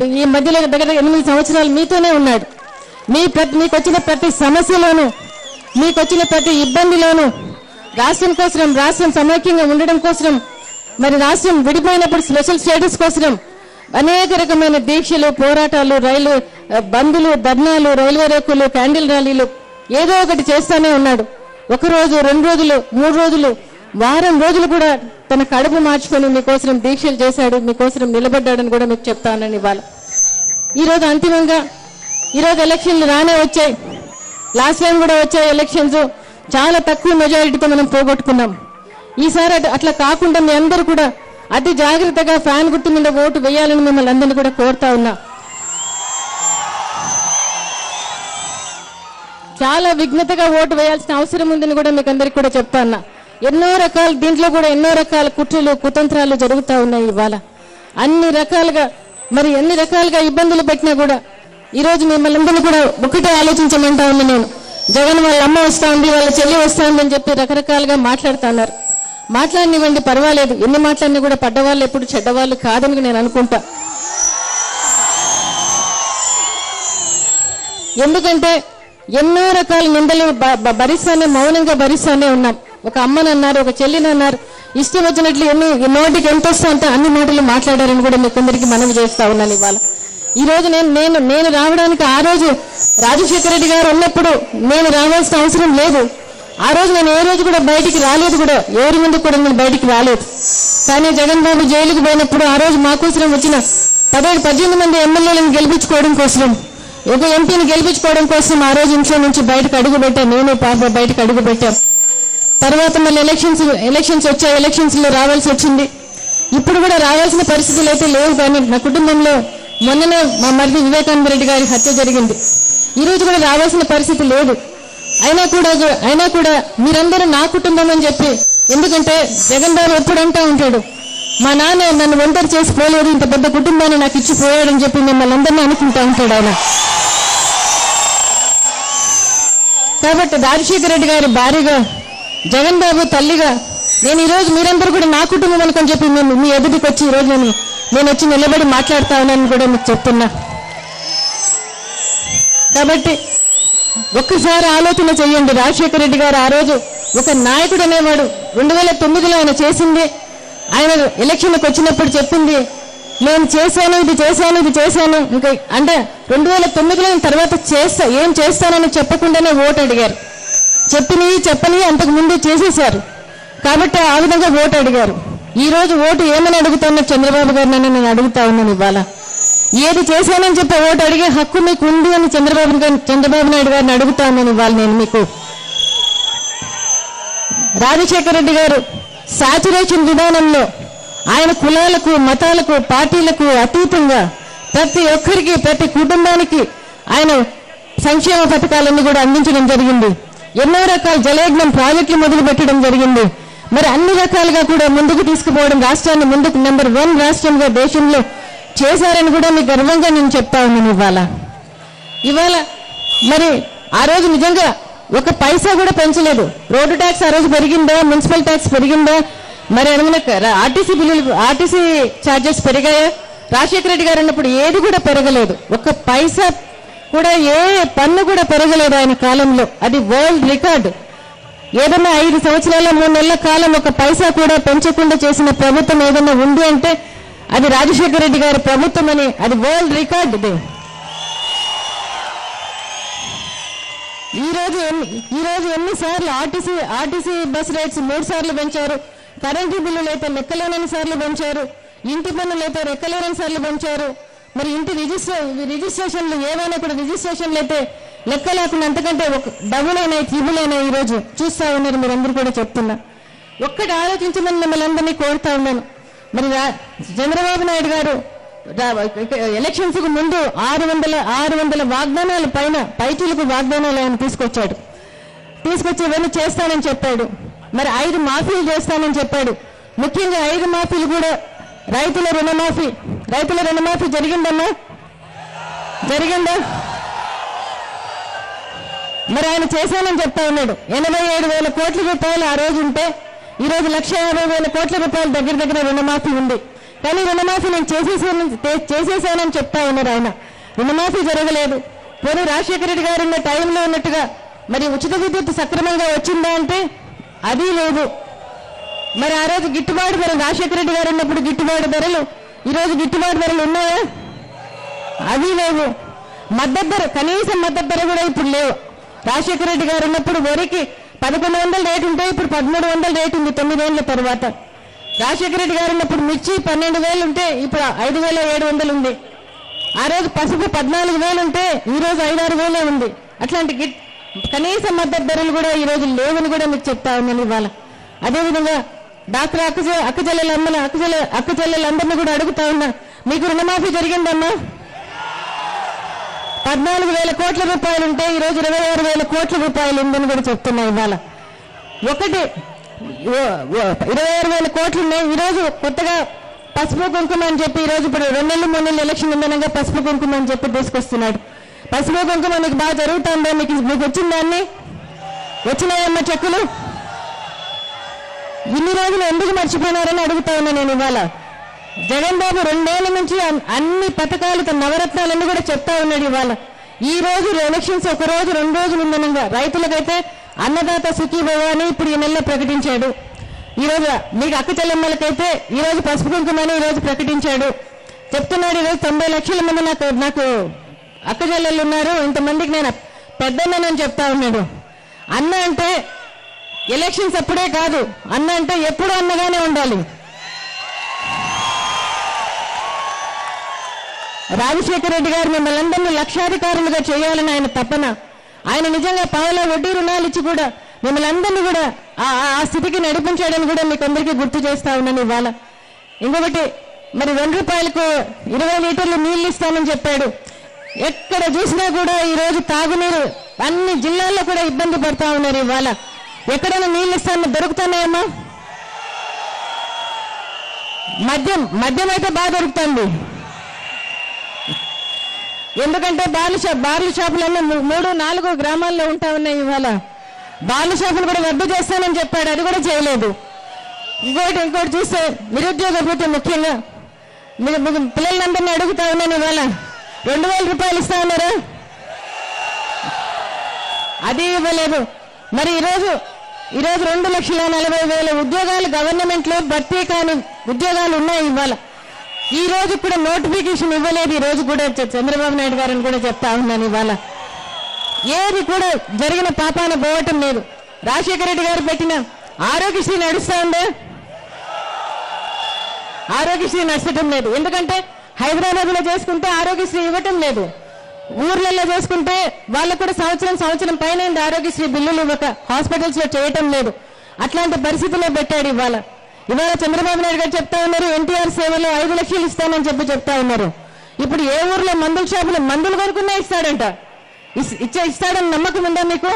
ఈ మధ్యలో దగ్గర దగ్గర ఎనిమిది సంవత్సరాలు మీతోనే ఉన్నాడు మీ ప్రతి మీకు వచ్చిన ప్రతి సమస్యలోనూ మీకు వచ్చిన ప్రతి ఇబ్బందిలోనూ రాష్ట్రం కోసం రాష్ట్రం సమైక్యంగా ఉండడం కోసం మరి రాష్ట్రం విడిపోయినప్పుడు స్పెషల్ స్టేటస్ కోసం అనేక రకమైన దీక్షలు పోరాటాలు రైలు ఆ, బందులు ధర్నాలు రైల్వే రేకులు క్యాండిల్ ర్యాలీలు ఏదో ఒకటి చేస్తానే ఉన్నాడు ఒక రోజు రెండు రోజులు మూడు రోజులు వారం రోజులు కూడా తన కడుపు మార్చుకొని మీకోసం దీక్షలు చేశాడు మీకోసం నిలబడ్డాడని కూడా మీకు చెప్తానని ఇవాళ ఈరోజు అంతిమంగా ఈరోజు ఎలక్షన్లు రానే వచ్చాయి లాస్ట్ టైం కూడా వచ్చాయి ఎలక్షన్స్ చాలా తక్కువ మెజారిటీతో మనం పోగొట్టుకున్నాం ఈసారి అట్- అట్లా కాకుండా మీ అందరూ కూడా అతి జాగ్రత్తగా ఫ్యాన్ గుర్తు మీద ఓటు వేయాలని మిమ్మల్ని అందరినీ కూడా కోరుతా ఉన్నా చాలా విఘ్నతగా ఓటు వేయాల్సిన అవసరం ఉందని కూడా మీకు అందరికి కూడా చెప్తా ఉన్నా ఎన్నో రకాల దీంట్లో కూడా ఎన్నో రకాల కుట్రలు కుతంత్రాలు జరుగుతూ ఉన్నాయి ఇవాళ అన్ని రకాలుగా మరి ఎన్ని రకాలుగా ఇబ్బందులు పెట్టినా కూడా ఈ రోజు మిమ్మల్ని అందరినీ కూడా ఒకటే ఆలోచించమంటా ఉన్నా నేను జగన్ వాళ్ళ అమ్మ వస్తా ఉంది వాళ్ళ చెల్లి వస్తా ఉంది అని చెప్పి రకరకాలుగా మాట్లాడుతా ఉన్నారు మాట్లాడనివ్వండి పర్వాలేదు ఎన్ని మాట్లాడినా కూడా పడ్డవాళ్ళు ఎప్పుడు చెడ్డవాళ్ళు కాదని నేను అనుకుంటా ఎందుకంటే ఎన్నో రకాల నిందలు బ- బ- భరిస్తానే మౌనంగా భరిస్తానే ఉన్నాం ఒక అమ్మని అన్నారు ఒక చెల్లిని అన్నారు ఇష్టం వచ్చినట్లు ఎన్ని ఈ నోటికి ఎంత వస్తే అంత అన్ని మాటలు మాట్లాడారని కూడా మీకు అందరికీ మనవి చేస్తా ఉన్నాను ఇవాళ ఈ రోజు నేను నేను నేను రావడానికి ఆ రోజు రాజశేఖర రెడ్డి గారు ఉన్నప్పుడు నేను రావాల్సిన అవసరం లేదు ఆ రోజు నేను ఏ రోజు కూడా బయటికి రాలేదు కూడా ఎవరి ముందు కూడా నేను బయటికి రాలేదు కానీ జగన్ బాబు జైలుకు పోయినప్పుడు ఆ రోజు మా కోసం వచ్చిన పదిహేడు పద్దెనిమిది మంది ఎమ్మెల్యేలను గెలిపించుకోవడం కోసం ఒక ఎంపీని గెలిపించుకోవడం కోసం ఆ రోజు ఇంట్లో నుంచి బయటకు అడుగు పెట్టాను నేను పాప బయటకు అడుగు పెట్టాం తర్వాత మళ్ళీ ఎలక్షన్స్ ఎలక్షన్స్ వచ్చాయి ఎలక్షన్స్ లో రావాల్సి వచ్చింది ఇప్పుడు కూడా రావాల్సిన పరిస్థితులు అయితే లేవు కానీ నా కుటుంబంలో మొన్ననే మా మరిది వివేకానంద రెడ్డి గారి హత్య జరిగింది ఈ రోజు కూడా రావాల్సిన పరిస్థితి లేదు అయినా కూడా అయినా కూడా మీరందరూ నా కుటుంబం అని చెప్పి ఎందుకంటే జగన్ బాబు ఎప్పుడు అంటా ఉంటాడు మా నాన్న నన్ను ఒంటరి చేసి పోలేదు ఇంత పెద్ద కుటుంబాన్ని నాకు ఇచ్చి పోయాడని చెప్పి మిమ్మల్ని అందరినీ అనుకుంటా ఉంటాడు ఆయన కాబట్టి రాజశేఖర రెడ్డి గారి భార్యగా జగన్ బాబు తల్లిగా నేను ఈ రోజు మీరందరూ కూడా నా కుటుంబం అనుకొని చెప్పి మేము మీ ఎదుటికి వచ్చి ఈ రోజు నేను నేను వచ్చి నిలబడి మాట్లాడుతా ఉన్నానని కూడా మీకు చెప్తున్నా కాబట్టి ఒక్కసారి ఆలోచన చేయండి రాజశేఖర రెడ్డి గారు ఆ రోజు ఒక నాయకుడు అనేవాడు రెండు వేల తొమ్మిదిలో ఆయన చేసింది ఆయన ఎలక్షన్కి వచ్చినప్పుడు చెప్పింది నేను చేశాను ఇది చేశాను ఇది చేశాను ఇంకా అంటే రెండు వేల తొమ్మిదిలో నేను తర్వాత చేస్తా ఏం చేస్తానని చెప్పకుండానే ఓటు అడిగారు చెప్పినవి చెప్పని అంతకు ముందు చేసేశారు కాబట్టి ఆ విధంగా ఓటు అడిగారు ఈ రోజు ఓటు ఏమని అడుగుతున్నా చంద్రబాబు గారిని నేను అడుగుతా ఉన్నాను ఇవాళ ఏది చేశానని చెప్పి ఓటు అడిగే హక్కు మీకు ఉంది అని చంద్రబాబు గారిని చంద్రబాబు నాయుడు గారిని అడుగుతా ఉన్నాను ఇవాళ నేను మీకు రాజశేఖర రెడ్డి గారు సాచురేషన్ విధానంలో ఆయన కులాలకు మతాలకు పార్టీలకు అతీతంగా ప్రతి ఒక్కరికి ప్రతి కుటుంబానికి ఆయన సంక్షేమ పథకాలన్నీ కూడా అందించడం జరిగింది ఎన్నో రకాల జలయజ్ఞం ప్రాజెక్టులు మొదలు పెట్టడం జరిగింది మరి అన్ని రకాలుగా కూడా ముందుకు తీసుకుపోవడం రాష్ట్రాన్ని ముందుకు నెంబర్ వన్ రాష్ట్రంగా దేశంలో చేశారని కూడా మీకు గర్వంగా నేను చెప్తా ఉన్నాను ఇవాళ ఇవాళ మరి ఆ రోజు నిజంగా ఒక పైసా కూడా పెంచలేదు రోడ్డు ట్యాక్స్ ఆ రోజు పెరిగిందా మున్సిపల్ ట్యాక్స్ పెరిగిందా మరి ఏమైనా ఆర్టీసీ బిల్లులు ఆర్టీసీ ఛార్జెస్ పెరిగాయా రాజశేఖర రెడ్డి గారు అన్నప్పుడు ఏది కూడా పెరగలేదు ఒక పైసా కూడా ఏ పన్ను కూడా పెరగలేదు ఆయన కాలంలో అది వరల్డ్ రికార్డు ఏదన్నా ఐదు సంవత్సరాల మూడు నెలల కాలం ఒక పైసా కూడా పెంచకుండా చేసిన ప్రభుత్వం ఏదన్నా ఉంది అంటే అది రాజశేఖర రెడ్డి గారి ప్రభుత్వం అని అది వరల్డ్ రికార్డ్ ఇది ఈ రోజు ఎన్ని ఈ రోజు ఎన్నిసార్లు ఆర్టీసీ ఆర్టీసీ బస్ రేట్స్ మూడు సార్లు పెంచారు కరెంటు బిల్లులు అయితే లెక్కలేనని సార్లు పెంచారు ఇంటి పన్నులు అయితే లెక్కలేనని సార్లు పెంచారు మరి ఇంటి రిజిస్ట్రే రిజిస్ట్రేషన్లు ఏవైనా కూడా రిజిస్ట్రేషన్లు అయితే లెక్క లేకుండా అంతకంటే ఒక డబుల్ అయినాయి త్రిబుల్ అయినాయి ఈ రోజు చూస్తా ఉన్నారు మీరందరూ కూడా చెప్తున్నా ఒక్కటి ఆలోచించమని మిమ్మల్ని అందరినీ కోరుతా ఉన్నాను మరి రా- చంద్రబాబు నాయుడు గారు ఎలక్షన్స్ కు ముందు ఆరు వందల ఆరు వందల వాగ్దానాల పైన పైచులకు వాగ్దానాలు ఆయన తీసుకొచ్చాడు తీసుకొచ్చి ఇవన్నీ చేస్తానని చెప్పాడు మరి ఐదు మాఫీలు చేస్తానని చెప్పాడు ముఖ్యంగా ఐదు మాఫీలు కూడా రైతుల రుణమాఫీ రైతుల రుణమాఫీ జరిగిందమ్మా జరిగిందా మరి ఆయన చేశానని చెప్తా ఉన్నాడు ఎనభై ఏడు వేల కోట్ల రూపాయలు ఆ రోజు ఉంటే ఈ రోజు లక్ష యాభై వేల కోట్ల రూపాయల దగ్గర దగ్గర రుణమాఫీ ఉంది కానీ రుణమాఫీ నేను చేసేసాను చేసేసానని చెప్తా ఉన్నారు ఆయన రుణమాఫీ జరగలేదు పోనీ రాజశేఖర రెడ్డి గారు ఉన్న టైంలో ఉన్నట్టుగా మరి ఉచిత విద్యుత్ సక్రమంగా వచ్చిందా అంటే అది లేదు మరి ఆ రోజు గిట్టుబాటు ధర రాజశేఖర రెడ్డి గారు ఉన్నప్పుడు గిట్టుబాటు ధరలు ఈ రోజు గిట్టుబాటు ధరలు ఉన్నాయా అవి లేవు మద్దతు ధర కనీసం మద్దతు ధర కూడా ఇప్పుడు లేవు రాజశేఖర రెడ్డి గారు ఉన్నప్పుడు వరికి పదకొండు వందల రేటు ఉంటే ఇప్పుడు పదమూడు వందల రేటు ఉంది తొమ్మిదేళ్ల తర్వాత రాజశేఖర రెడ్డి గారు ఉన్నప్పుడు మిర్చి పన్నెండు వేలు ఉంటే ఇప్పుడు ఐదు వేల ఏడు వందలు ఉంది ఆ రోజు పసుపు పద్నాలుగు వేలు ఉంటే ఈ రోజు ఐదారు వేలే ఉంది అట్లాంటి గిట్ కనీస మద్దతు ధరలు కూడా ఈ రోజు లేవని కూడా మీకు చెప్తా ఉన్నాను ఇవాళ అదేవిధంగా డాక్టర్ అక్క అక్క చెల్లెలందరూ అక్క చెల్లె అక్క చెల్లెలందరినీ కూడా అడుగుతా ఉన్నా మీకు రుణమాఫీ జరిగిందమ్మా పద్నాలుగు వేల కోట్ల రూపాయలు ఉంటే ఈ రోజు ఇరవై ఆరు వేల కోట్ల రూపాయలు ఉందని కూడా చెప్తున్నా ఇవాళ ఒకటి ఓ- ఓ- ఇరవై ఆరు వేల కోట్లు ఉన్నాయి ఈ రోజు కొత్తగా పసుపు కుంకుమ అని చెప్పి ఈ రోజు ఇప్పుడు రెండు నెలలు మూడు నెలలు ఎలక్షన్ ఉందనగా పసుపు కుంకుమ అని చెప్పి తీసుకొస్తున్నాడు పసుపు కుంకుమ మీకు బాగా జరుగుతుందా మీకు మీకు వచ్చిందాన్ని వచ్చినాయమ్మ చెక్కులు ఇన్ని రోజులు ఎందుకు మర్చిపోయినారని అడుగుతా ఉన్నా నేను ఇవాళ జగన్ బాబు రెండేళ్ల నుంచి అన్- అన్ని పథకాలు తన నవరత్నాలన్నీ కూడా చెప్తా ఉన్నాడు ఇవాళ ఈ రోజు ఎలక్షన్స్ ఒక రోజు రెండు రోజులు ఉందనంగా రైతులకైతే అన్నదాత సుఖీభవ అని ఇప్పుడు ఈ నెలలో ప్రకటించాడు ఈ రోజు మీకు అక్క చెల్లెమ్మలకైతే ఈ రోజు పసుపు కుంకుమని ఈ రోజు ప్రకటించాడు చెప్తున్నాడు ఈ రోజు తొంభై లక్షల మంది నాకు నాకు అక్క చెల్లెళ్ళు ఉన్నారు ఇంతమందికి నేను పెద్దన్నని చెప్తా ఉన్నాడు అన్న అంటే ఎలక్షన్స్ అప్పుడే కాదు అన్న అంటే ఎప్పుడు అన్నగానే ఉండాలి రాజశేఖర రెడ్డి గారు మిమ్మల్ని అందరినీ లక్షాధికారులుగా చేయాలని ఆయన తపన ఆయన నిజంగా పావుల వడ్డీ రుణాలు ఇచ్చి కూడా మిమ్మల్ని అందరినీ కూడా ఆ ఆ- ఆ స్థితికి నడిపించాడని కూడా మీకు అందరికీ గుర్తు చేస్తా ఉన్నాను ఇవాళ ఇంకొకటి మరి రెండు రూపాయలకు ఇరవై లీటర్లు నీళ్లు ఇస్తానని చెప్పాడు ఎక్కడ చూసినా కూడా ఈ రోజు తాగునీరు అన్ని జిల్లాల్లో కూడా ఇబ్బంది పడతా ఉన్నారు ఇవాళ ఎక్కడైనా నీళ్లు ఇస్తానని దొరుకుతున్నాయమ్మా మద్యం మద్యం అయితే బాగా దొరుకుతుంది ఎందుకంటే బార్లు షాప్ బార్లు షాపులన్నీ మూ- మూడు నాలుగు గ్రామాల్లో ఉంటా ఉన్నాయి ఇవాళ బార్లు షాపులు కూడా రద్దు చేస్తానని చెప్పాడు అది కూడా చేయలేదు ఇంకోటి ఇంకోటి చూస్తే నిరుద్యోగ భృతి ముఖ్యంగా మీరు మీకు పిల్లలందరినీ అడుగుతా ఉన్నాను ఇవాళ రెండు వేల రూపాయలు ఇస్తా ఉన్నారా అది ఇవ్వలేదు మరి ఈరోజు ఈరోజు రెండు లక్షల నలభై వేల ఉద్యోగాలు గవర్నమెంట్ లో భర్తీ కాని ఉద్యోగాలు ఉన్నాయి ఇవాళ ఈ రోజు కూడా నోటిఫికేషన్ ఇవ్వలేదు ఈ రోజు కూడా చ- చంద్రబాబు నాయుడు గారిని కూడా చెప్తా ఉన్నాను ఇవాళ ఏది కూడా జరిగిన పాపాన పోవటం లేదు రాజశేఖర రెడ్డి గారు పెట్టిన ఆరోగ్యశ్రీ నడుస్తా ఉందా ఆరోగ్యశ్రీ నచ్చటం లేదు ఎందుకంటే హైదరాబాద్ లో చేసుకుంటే ఆరోగ్యశ్రీ ఇవ్వటం లేదు ఊర్లలో చేసుకుంటే వాళ్ళకు కూడా సంవత్సరం సంవత్సరం పైన అయింది ఆరోగ్యశ్రీ బిల్లులు ఇవ్వక హాస్పిటల్స్ లో చేయటం లేదు అట్లాంటి పరిస్థితుల్లో పెట్టాడు ఇవాళ ఇవాళ చంద్రబాబు నాయుడు గారు చెప్తా ఉన్నారు ఎన్టీఆర్ సేవలో ఐదు లక్షలు ఇస్తానని చెప్పి చెప్తా ఉన్నారు ఇప్పుడు ఏ ఊర్లో మందుల షాపులో మందులు కొనుక్కున్నా ఇస్తాడంట ఇస్- ఇచ్చే ఇస్తాడని నమ్మకం ఉందా మీకు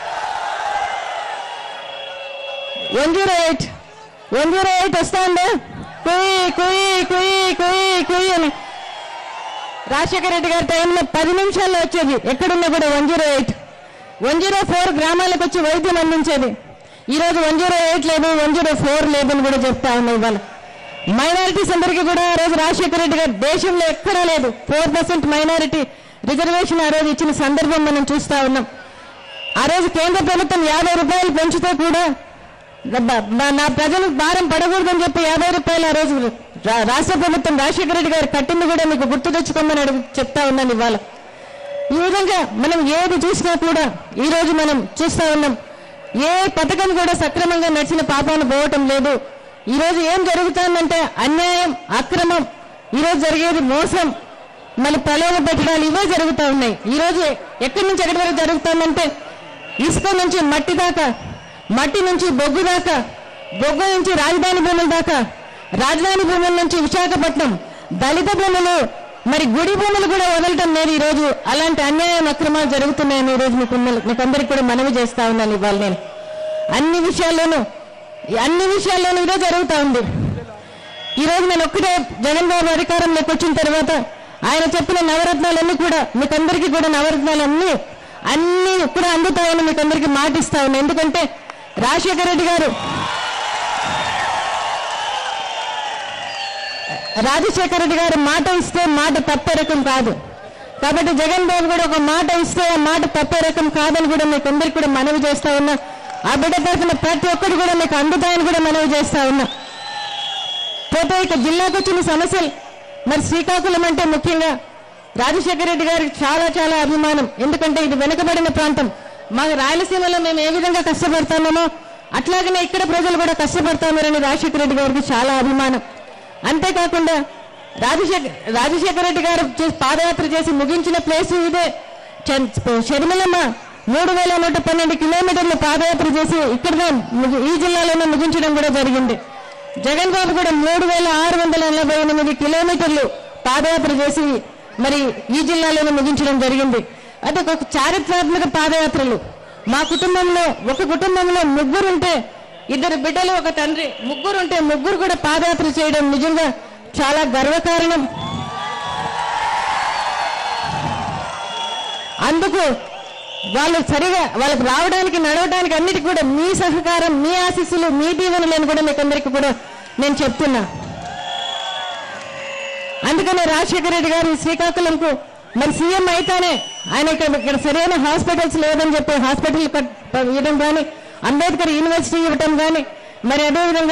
one zero eight one zero eight వస్తా ఉందా కుయ్ కుయ్ కుయ్ కుయ్ కుయ్ అని రాజశేఖర రెడ్డి గారి టైంలో పది నిమిషాల్లో వచ్చేది ఎక్కడున్నా కూడా one zero eight one zero four గ్రామాలకు వచ్చి వైద్యం అందించేది ఈ రోజు వన్ జీరో ఎయిట్ లేదు వన్ జీరో ఫోర్ లేదని కూడా చెప్తా ఉన్నాయి ఇవాళ మైనారిటీస్ అందరికీ కూడా ఆ రోజు రాజశేఖర రెడ్డి గారు దేశంలో ఎక్కడా లేదు ఫోర్ పర్సెంట్ మైనారిటీ రిజర్వేషన్ ఆ రోజు ఇచ్చిన సందర్భం మనం చూస్తా ఉన్నాం ఆ రోజు కేంద్ర ప్రభుత్వం యాభై రూపాయలు పెంచితే కూడా బ- బ- నా ప్రజలు భారం పడకూడదని చెప్పి యాభై రూపాయలు ఆ రోజు రా- రాష్ట్ర ప్రభుత్వం రాజశేఖర రెడ్డి గారు కట్టింది కూడా మీకు గుర్తు తెచ్చుకోమని అడుగు చెప్తా ఉన్నాను ఇవాళ ఈ విధంగా మనం ఏది చూసినా కూడా ఈ రోజు మనం చూస్తా ఉన్నాం ఏ పథకం కూడా సక్రమంగా నడిచిన పాపాన్ని పోవటం లేదు ఈ రోజు ఏం జరుగుతుందంటే అన్యాయం అక్రమం ఈ రోజు జరిగేది మోసం మళ్ళీ ప్రలోభ పెట్టడాలు ఇవే జరుగుతూ ఉన్నాయి ఈ రోజు ఎక్కడి నుంచి ఎక్కడి వరకు జరుగుతుందంటే ఇసుక నుంచి మట్టి దాకా మట్టి నుంచి బొగ్గు దాకా బొగ్గు నుంచి రాజధాని భూముల దాకా రాజధాని భూముల నుంచి విశాఖపట్నం దళిత భూములు మరి గుడి భూములు కూడా వదలటం లేదు ఈ రోజు అలాంటి అన్యాయం అక్రమాలు జరుగుతున్నాయని ఈ రోజు మీకు మీకు అందరికి కూడా మనవి చేస్తా ఉన్నాను ఇవాళ నేను అన్ని విషయాల్లోనూ అన్ని విషయాల్లోనూ ఇదే జరుగుతా ఉంది ఈ రోజు నేను ఒక్కటే జగన్ బాబు అధికారంలోకి వచ్చిన తర్వాత ఆయన చెప్పిన నవరత్నాలన్నీ కూడా మీకందరికీ కూడా నవరత్నాలన్నీ అన్ని కూడా అందుతాయని మీకు అందరికీ మాటిస్తా ఉన్నా ఎందుకంటే రాజశేఖర రెడ్డి గారు రాజశేఖర రెడ్డి గారు మాట ఇస్తే మాట తప్పే రకం కాదు కాబట్టి జగన్ బాబు కూడా ఒక మాట ఇస్తే ఆ మాట తప్పే రకం కాదని కూడా మీకు అందరికి కూడా మనవి చేస్తా ఉన్నా ఆ బిడ్డ తరఫున ప్రతి ఒక్కరు కూడా మీకు అందుతాయని కూడా మనవి చేస్తా ఉన్నా పోతే ఇక జిల్లాకు వచ్చిన సమస్యలు మరి శ్రీకాకుళం అంటే ముఖ్యంగా రాజశేఖర రెడ్డి గారికి చాలా చాలా అభిమానం ఎందుకంటే ఇది వెనుకబడిన ప్రాంతం మా రాయలసీమలో మేము ఏ విధంగా కష్టపడతామో అట్లాగనే ఇక్కడ ప్రజలు కూడా కష్టపడతామని రాజశేఖర రెడ్డి గారికి చాలా అభిమానం అంతేకాకుండా రాజశేఖర్ రాజశేఖర రెడ్డి గారు చేసి పాదయాత్ర చేసి ముగించిన ప్లేస్ ఇదే చన్- షర్మిలమ్మ మూడు వేల నూట పన్నెండు కిలోమీటర్లు పాదయాత్ర చేసి ఇక్కడ ఈ జిల్లాలోనే ముగించడం కూడా జరిగింది జగన్ బాబు కూడా మూడు వేల ఆరు వందల నలభై ఎనిమిది కిలోమీటర్లు పాదయాత్ర చేసి మరి ఈ జిల్లాలోనే ముగించడం జరిగింది అది ఒక చారిత్రాత్మక పాదయాత్రలు మా కుటుంబంలో ఒక కుటుంబంలో ముగ్గురుంటే ఇద్దరు బిడ్డలు ఒక తండ్రి ముగ్గురుంటే ముగ్గురు కూడా పాదయాత్ర చేయడం నిజంగా చాలా గర్వకారణం అందుకు వాళ్ళు సరిగా వాళ్ళకి రావడానికి నడవడానికి అన్నిటికీ కూడా మీ సహకారం మీ ఆశీస్సులు మీ దీవెనలను కూడా మీకు అందరికీ కూడా నేను చెప్తున్నా అందుకనే రాజశేఖర రెడ్డి గారు శ్రీకాకుళంకు మరి సీఎం అయితేనే ఆయన ఇక్కడ ఇక్కడ సరైన హాస్పిటల్స్ లేదని చెప్పి హాస్పిటల్ కట్- ఇవ్వడం కానీ అంబేద్కర్ యూనివర్సిటీ ఇవ్వటం కానీ మరి అదేవిధంగా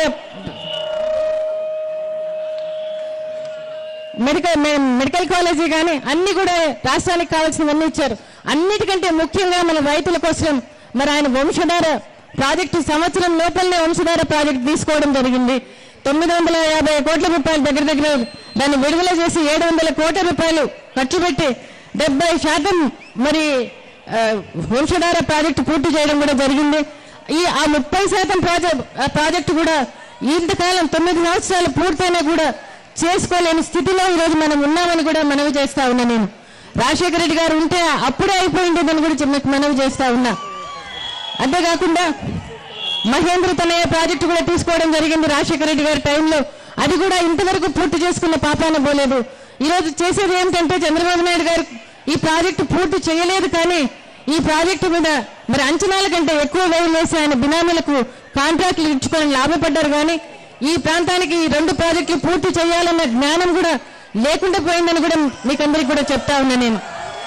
మెడికల్ మె- మెడికల్ కాలేజీ కానీ అన్ని కూడా రాష్ట్రానికి కావాల్సినవన్నీ ఇచ్చారు అన్నిటికంటే ముఖ్యంగా మన రైతుల కోసం మరి ఆయన వంశధార ప్రాజెక్టు సంవత్సరం లోపలనే వంశధార ప్రాజెక్టు తీసుకోవడం జరిగింది తొమ్మిది వందల యాభై కోట్ల రూపాయలు దగ్గర దగ్గర దాన్ని విడుదల చేసి ఏడు వందల కోట్ల రూపాయలు ఖర్చు పెట్టి డెబ్బై శాతం మరి ఆ, వంశధార ప్రాజెక్టు పూర్తి చేయడం కూడా జరిగింది ఈ ఆ ముప్పై శాతం ప్రాజెక్ట్ ఆ ప్రాజెక్టు కూడా ఇంతకాలం తొమ్మిది సంవత్సరాలు పూర్తయినా కూడా చేసుకోలేని స్థితిలో ఈరోజు మనం ఉన్నామని కూడా మనవి చేస్తా ఉన్నా నేను రాజశేఖర రెడ్డి గారు ఉంటే అప్పుడే అయిపోయిందని కూడా చెప్- మీకు మనవి చేస్తా ఉన్నా అంతేకాకుండా మహేంద్ర తనయ్య ప్రాజెక్టు కూడా తీసుకోవడం జరిగింది రాజశేఖర రెడ్డి గారి టైంలో అది కూడా ఇంతవరకు పూర్తి చేసుకున్న పాపాన పోలేదు ఈ రోజు చేసేది ఏంటంటే చంద్రబాబు నాయుడు గారు ఈ ప్రాజెక్టు పూర్తి చేయలేదు కానీ ఈ ప్రాజెక్టు మీద మరి అంచనాల కంటే ఎక్కువ వ్యయం వేసి ఆయన బినామీలకు కాంట్రాక్టులు ఇచ్చుకొని లాభపడ్డారు కానీ ఈ ప్రాంతానికి ఈ రెండు ప్రాజెక్టులు పూర్తి చేయాలన్న జ్ఞానం కూడా లేకుండా పోయిందని కూడా మీకందరికి కూడా చెప్తా ఉన్నా నేను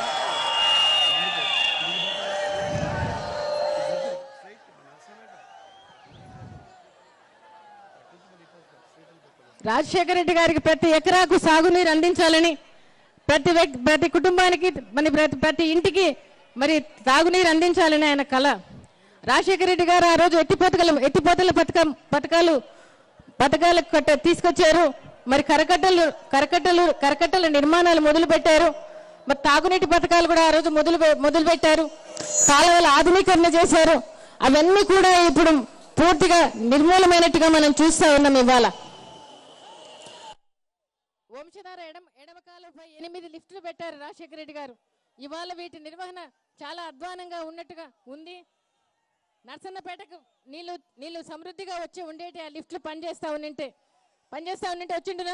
రాజశేఖర రెడ్డి గారికి ప్రతి ఎకరాకు సాగునీరు అందించాలని ప్రతి వ్యక్- ప్రతి కుటుంబానికి మరి ప్రతి ప్రతి ఇంటికి మరి తాగునీరు అందించాలని ఆయన కళ రాజశేఖర రెడ్డి గారు ఆ రోజు ఎత్తిపోతల ఎత్తిపోతల పథకం పథకాలు పథకాలు కట్ట తీసుకొచ్చారు మరి కరకట్టలు కరకట్టలు కరకట్టల నిర్మాణాలు మొదలు పెట్టారు మరి తాగునీటి పథకాలు కూడా ఆ రోజు మొదలు పె- మొదలు పెట్టారు కాలువల ఆధునీకరణ చేశారు అవన్నీ కూడా ఇప్పుడు పూర్తిగా నిర్మూలమైనట్టుగా మనం చూస్తా ఉన్నాం ఇవాళ వంశధార ఎడమ ఎడమకాలపై ఎనిమిది లిఫ్టులు పెట్టారు రాజశేఖర రెడ్డి గారు ఇవాళ వీటి నిర్వహణ చాలా అధ్వానంగా ఉన్నట్టుగా ఉంది నర్సన్నపేటకు నీళ్లు నీళ్లు సమృద్ధిగా వచ్చి ఉండేటి ఆ లిఫ్ట్లు పనిచేస్తా ఉన్నింటే పనిచేస్తా ఉన్నింటే వచ్చిండునా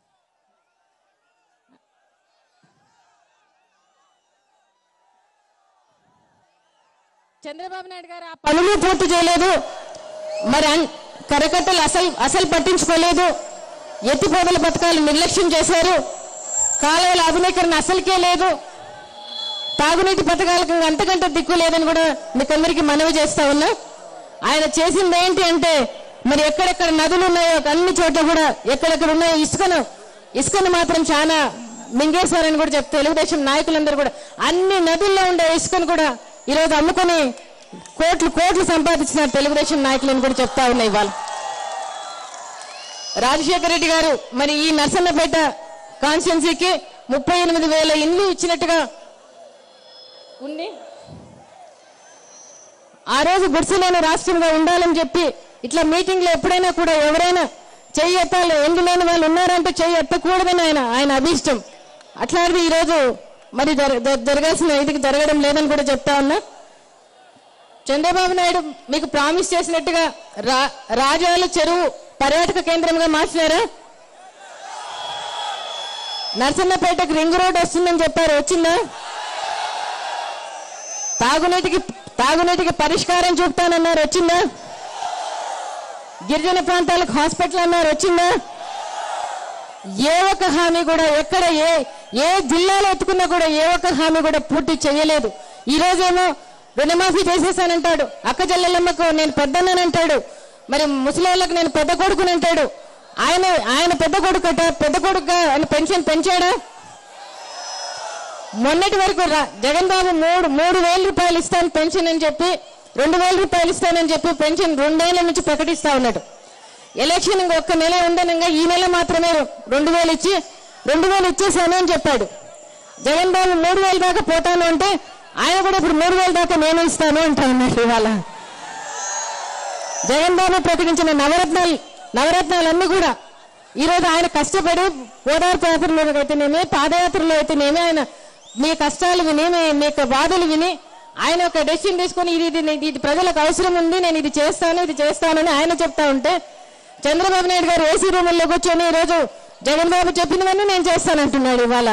చంద్రబాబు నాయుడు గారు ఆ పనులు పూర్తి చేయలేదు మరి అన్- కరకట్టలు అసలు అసలు పట్టించుకోలేదు ఎత్తిపోతల పథకాలు నిర్లక్ష్యం చేశారు కాలువల ఆధునీకరణ అసలుకే లేదు తాగునీటి పథకాలకు అంతకంటే దిక్కు లేదని కూడా మీకు అందరికీ మనవి చేస్తా ఉన్నా ఆయన చేసింది ఏంటి అంటే మరి ఎక్కడెక్కడ నదులు ఉన్నాయో అన్ని చోట్ల కూడా ఎక్కడెక్కడ ఉన్నాయో ఇసుకను ఇసుకను మాత్రం చాలా మింగేశారని కూడా చెప్తే తెలుగుదేశం నాయకులందరూ కూడా అన్ని నదుల్లో ఉండే ఇసుకను కూడా ఈరోజు అమ్ముకొని కోట్లు కోట్లు సంపాదించిన తెలుగుదేశం నాయకులను కూడా చెప్తా ఉన్నాయి ఇవాళ రాజశేఖర రెడ్డి గారు మరి ఈ నర్సన్నపేట కాన్స్టిట్యున్సీకి ముప్పై ఎనిమిది వేల ఇండ్లు ఇచ్చినట్టుగా ఉంది ఆ రోజు గుడిసెలేని రాష్ట్రంగా ఉండాలని చెప్పి ఇట్లా మీటింగ్లో ఎప్పుడైనా కూడా ఎవరైనా చెయ్యి ఎత్తాలి ఎందు లేని వాళ్ళు ఉన్నారంటే చెయ్యి ఎత్తకూడదని ఆయన ఆయన అభీష్టం అట్లాంటిది ఈరోజు మరి జర- జర- జరగాల్సిన ఇది జరగడం లేదని కూడా చెప్తా ఉన్నా చంద్రబాబు నాయుడు మీకు ప్రామిస్ చేసినట్టుగా రా రాజాల చెరువు పర్యాటక కేంద్రంగా మార్చినారా నరసన్నపేటకు రింగ్ రోడ్ వస్తుందని చెప్పారు వచ్చిందా తాగునీటికి తాగునీటికి పరిష్కారం చూపుతానన్నారు వచ్చిందా గిరిజన ప్రాంతాలకు హాస్పిటల్ అన్నారు వచ్చిందా ఏ ఒక్క హామీ కూడా ఎక్కడ ఏ ఏ జిల్లాలో ఎత్తుకున్నా కూడా ఏ ఒక్క హామీ కూడా పూర్తి చేయలేదు ఈ రోజేమో రుణమాఫీ చేసేసానంటాడు అక్క చెల్లెళ్ళమ్మకు నేను పెద్దన్నానంటాడు మరి ముసలిళ్ళకు నేను పెద్ద కొడుకుని అంటాడు ఆయన ఆయన పెద్ద కొడుకట పెద్ద కొడుకు ఆయన పెన్షన్ పెంచాడా మొన్నటి వరకు రా- జగన్ బాబు మూడు మూడు వేల రూపాయలు ఇస్తాను పెన్షన్ అని చెప్పి రెండు వేల రూపాయలు ఇస్తానని చెప్పి పెన్షన్ రెండేళ్ల నుంచి ప్రకటిస్తా ఉన్నాడు ఎలక్షన్ ఇంక ఒక్క నెల ఉండనంగా ఈ నెల మాత్రమే రెండు వేలు ఇచ్చి రెండు వేలు ఇచ్చేసాను అని చెప్పాడు జగన్ బాబు మూడు వేలు దాకా పోతాను అంటే ఆయన కూడా ఇప్పుడు మూడు వేల దాకా నేను ఇస్తాను అంటా ఉన్నాడు ఇవాళ జగన్ బాబు ప్రకటించిన నవరత్నాలు నవరత్నాలన్నీ కూడా ఈ రోజు ఆయన కష్టపడి ఓదార్పు యాత్రలో అయితేనేమి పాదయాత్రలో అయితేనేమి ఆయన మీ కష్టాలు విని మీ మీ యొక్క బాధలు విని ఆయన ఒక డెసిషన్ తీసుకొని ఇది ఇది ఇది ప్రజలకు అవసరం ఉంది నేను ఇది చేస్తాను ఇది చేస్తానని ఆయన చెప్తా ఉంటే చంద్రబాబు నాయుడు గారు ఏసీ రూముల్లో కూర్చొని ఈ రోజు జగన్ బాబు చెప్పినవన్నీ నేను చేస్తానంటున్నాడు ఇవాళ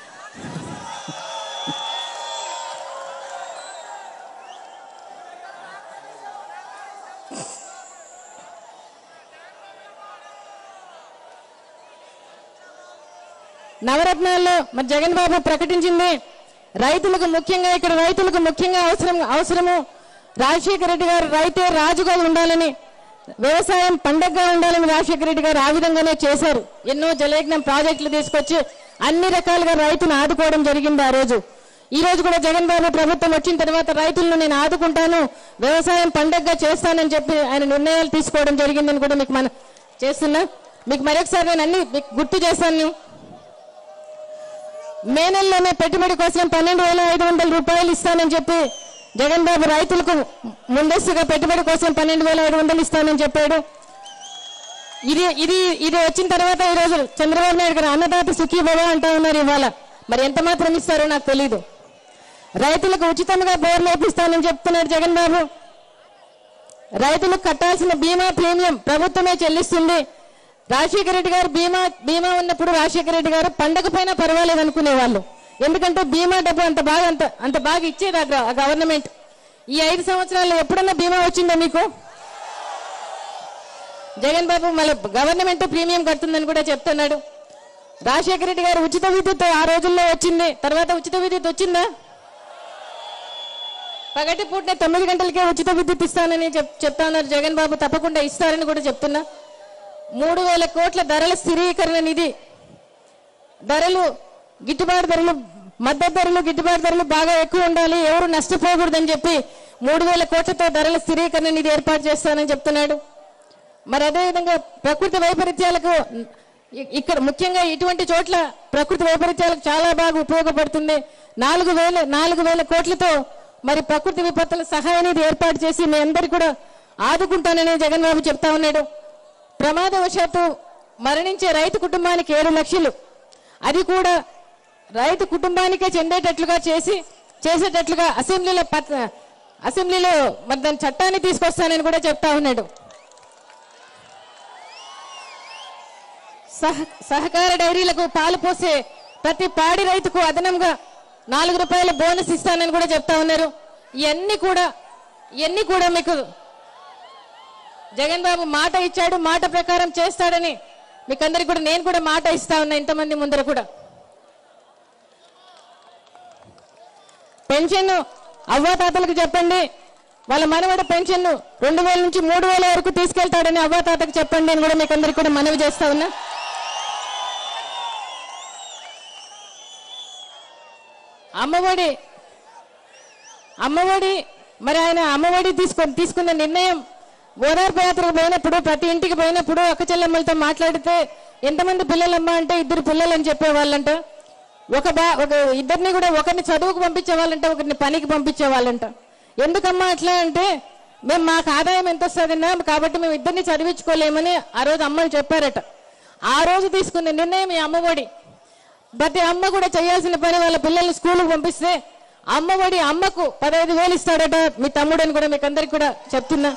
నవరత్నాల్లో మరి జగన్ బాబు ప్రకటించింది రైతులకు ముఖ్యంగా ఇక్కడ రైతులకు ముఖ్యంగా అవసరం అవసరము రాజశేఖర రెడ్డి గారు రైతే రాజుగా ఉండాలని వ్యవసాయం పండగగా ఉండాలని రాజశేఖర రెడ్డి గారు ఆ విధంగానే చేశారు ఎన్నో జలయజ్ఞం ప్రాజెక్టులు తీసుకొచ్చి అన్ని రకాలుగా రైతును ఆదుకోవడం జరిగింది ఆ రోజు ఈ రోజు కూడా జగన్ బాబు ప్రభుత్వం వచ్చిన తర్వాత రైతులను నేను ఆదుకుంటాను వ్యవసాయం పండగగా చేస్తానని చెప్పి ఆయన నిర్ణయాలు తీసుకోవడం జరిగిందని కూడా మీకు మన చేస్తున్నా మీకు మరొకసారి నేను అన్ని మీకు గుర్తు చేస్తాను మే నెలలోనే పెట్టుబడి కోసం పన్నెండు వేల ఐదు వందల రూపాయలు ఇస్తానని చెప్పి జగన్ బాబు రైతులకు ముందస్తుగా పెట్టుబడి కోసం పన్నెండు వేల ఐదు వందలు ఇస్తానని చెప్పాడు ఇది ఇది ఇది వచ్చిన తర్వాత ఈ రోజు చంద్రబాబు నాయుడు గారు అన్నదాత సుఖీ భవ అంటా ఉన్నారు ఇవాళ మరి ఎంత మాత్రం ఇస్తారో నాకు తెలియదు రైతులకు ఉచితంగా బోర్లు వేపిస్తానని చెప్తున్నాడు జగన్ బాబు రైతులకు కట్టాల్సిన బీమా ప్రీమియం ప్రభుత్వమే చెల్లిస్తుంది రాజశేఖర రెడ్డి గారు బీమా బీమా ఉన్నప్పుడు రాజశేఖర రెడ్డి గారు పండగ పైన పర్వాలేదు అనుకునేవాళ్ళు ఎందుకంటే బీమా డబ్బు అంత బాగా అంత అంత బాగా ఇచ్చేది ఆ గ- ఆ గవర్నమెంట్ ఈ ఐదు సంవత్సరాల్లో ఎప్పుడన్నా బీమా వచ్చిందా మీకు జగన్ బాబు మళ్ళీ గవర్నమెంట్ ప్రీమియం కడుతుందని కూడా చెప్తున్నాడు రాజశేఖర రెడ్డి గారు ఉచిత విద్యుత్ ఆ రోజుల్లో వచ్చింది తర్వాత ఉచిత విద్యుత్ వచ్చిందా పగటి పూటనే తొమ్మిది గంటలకే ఉచిత విద్యుత్ ఇస్తానని చెప్ చెప్తా ఉన్నారు జగన్ బాబు తప్పకుండా ఇస్తారని కూడా చెప్తున్నా మూడు వేల కోట్ల ధరల స్థిరీకరణ నిధి ధరలు గిట్టుబాటు ధరలు మద్దతు ధరలు గిట్టుబాటు ధరలు బాగా ఎక్కువ ఉండాలి ఎవరు నష్టపోకూడదని చెప్పి మూడు వేల కోట్లతో ధరల స్థిరీకరణ నిధి ఏర్పాటు చేస్తానని చెప్తున్నాడు మరి అదేవిధంగా ప్రకృతి వైపరీత్యాలకు ఇ- ఇక్కడ ముఖ్యంగా ఇటువంటి చోట్ల ప్రకృతి వైపరీత్యాలకు చాలా బాగా ఉపయోగపడుతుంది నాలుగు వేల నాలుగు వేల కోట్లతో మరి ప్రకృతి విపత్తుల సహాయ నిధి ఏర్పాటు చేసి మీ అందరు కూడా ఆదుకుంటానని జగన్ బాబు చెప్తా ఉన్నాడు ప్రమాదవశాత్తు మరణించే రైతు కుటుంబానికి ఏడు లక్షలు అది కూడా రైతు కుటుంబానికే చెందేటట్లుగా చేసి చేసేటట్లుగా అసెంబ్లీలో పత్- అసెంబ్లీలో మరి దాని చట్టాన్ని తీసుకొస్తానని కూడా చెప్తా ఉన్నాడు సహ సహకార డైరీలకు పాలు పోసే ప్రతి పాడి రైతుకు అదనంగా నాలుగు రూపాయల బోనస్ ఇస్తానని కూడా చెప్తా ఉన్నారు ఇవన్నీ కూడా ఇవన్నీ కూడా మీకు జగన్ బాబు మాట ఇచ్చాడు మాట ప్రకారం చేస్తాడని మీకందరికి కూడా నేను కూడా మాట ఇస్తా ఉన్నా ఇంతమంది ముందర కూడా పెన్షన్ అవ్వాతాతలకు చెప్పండి వాళ్ళ మనవడ పెన్షన్ రెండు వేల నుంచి మూడు వేల వరకు తీసుకెళ్తాడని అవ్వాతాతకు చెప్పండి అని కూడా మీకు అందరికి కూడా మనవి చేస్తా ఉన్నా అమ్మఒడి అమ్మఒడి మరి ఆయన అమ్మఒడి తీసుకొని తీసుకున్న నిర్ణయం ఓదార్పు యాత్రకు పోయినప్పుడు ప్రతి ఇంటికి పోయినప్పుడు అక్క చెల్లెమ్మలతో మాట్లాడితే ఎంతమంది పిల్లలమ్మా అంటే ఇద్దరు పిల్లలు అని చెప్పేవాళ్ళంట ఒక బా ఒక ఇద్దరిని కూడా ఒకరిని చదువుకు పంపించేవాళ్ళంట ఒకరిని పనికి పంపించేవాళ్ళంట ఎందుకమ్మా అట్లా అంటే మేము మాకు ఆదాయం ఎంత వస్తుందన్నా కాబట్టి మేము ఇద్దరిని చదివించుకోలేమని ఆ రోజు అమ్మలు చెప్పారట ఆ రోజు తీసుకున్న నిర్ణయం ఈ అమ్మఒడి ప్రతి అమ్మ కూడా చేయాల్సిన పని వాళ్ళ పిల్లల్ని స్కూల్కి పంపిస్తే అమ్మఒడి అమ్మకు పదహైదు వేలు ఇస్తాడట మీ తమ్ముడని కూడా మీకు అందరికి కూడా చెప్తున్నా